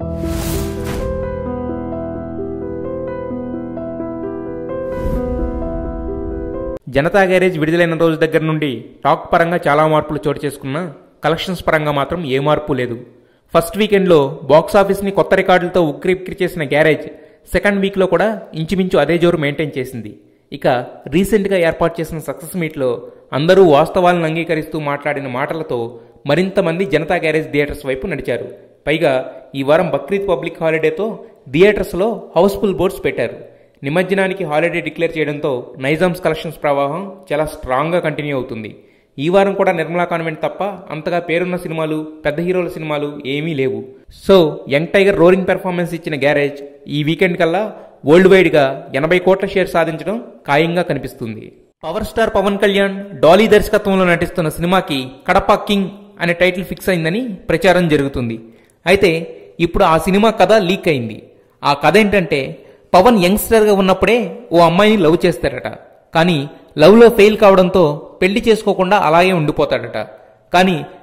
Janata garage విడుదలైన రోజు దగ్గర నుండి టాక్ పరంగా చాలా మార్పులు చోటు చేసుకున్నా కలెక్షన్స్ పరంగా మాత్రం ఏ మార్పు లేదు ఫస్ట్ వీకెండ్లో బాక్స్ ఆఫీస్ని కొత్త రికార్డులతో ఉక్కిరిక్కిరి చేసిన గ్యారేజ్ సెకండ్ వీక్లో కూడా ఇంచుమించు అదే జోరు మెయింటైన్ చేసింది ఇక రీసెంట్గా ఏర్పాటు చేసిన సక్సెస్ మీట్లో అందరూ వాస్తవాలను అంగీకరిస్తూ మాట్లాడిన మాటలతో మరింత మంది జనతా గ్యారేజ్ థియేటర్స్ వైపు నడిచారు పైగా ఈ వారం బక్రీద్ పబ్లిక్ హాలిడేతో థియేటర్స్లో హౌస్ఫుల్ బోర్డ్స్ పెట్టారు నిమజ్జనానికి హాలిడే డిక్లేర్ చేయడంతో నైజామ్స్ కలెక్షన్స్ ప్రవాహం చాలా స్ట్రాంగ్గా కంటిన్యూ అవుతుంది ఈ వారం కూడా నిర్మలా కాన్వెంట్ తప్ప అంతగా పేరున్న సినిమాలు పెద్ద హీరోల సినిమాలు ఏమీ లేవు so young tiger roaring performance ఇచ్చిన గ్యారేజ్ ఈ వీకెండ్ కల్లా వరల్డ్ వైడ్గా ఎనభై కోట్ల షేర్ సాధించడం ఖాయంగా కనిపిస్తుంది పవర్ స్టార్ పవన్ కళ్యాణ్ డాలీ దర్శకత్వంలో నటిస్తున్న సినిమాకి కడప కింగ్ అనే టైటిల్ ఫిక్స్ అయిందని ప్రచారం జరుగుతుంది అయితే ఇప్పుడు ఆ సినిమా కథ లీక్ అయింది ఆ కథ ఏంటంటే పవన్ యంగ్స్టర్గా ఉన్నప్పుడే ఓ అమ్మాయిని లవ్ చేస్తాడట కానీ లవ్లో ఫెయిల్ కావడంతో పెళ్లి చేసుకోకుండా అలాగే ఉండిపోతాడట కానీ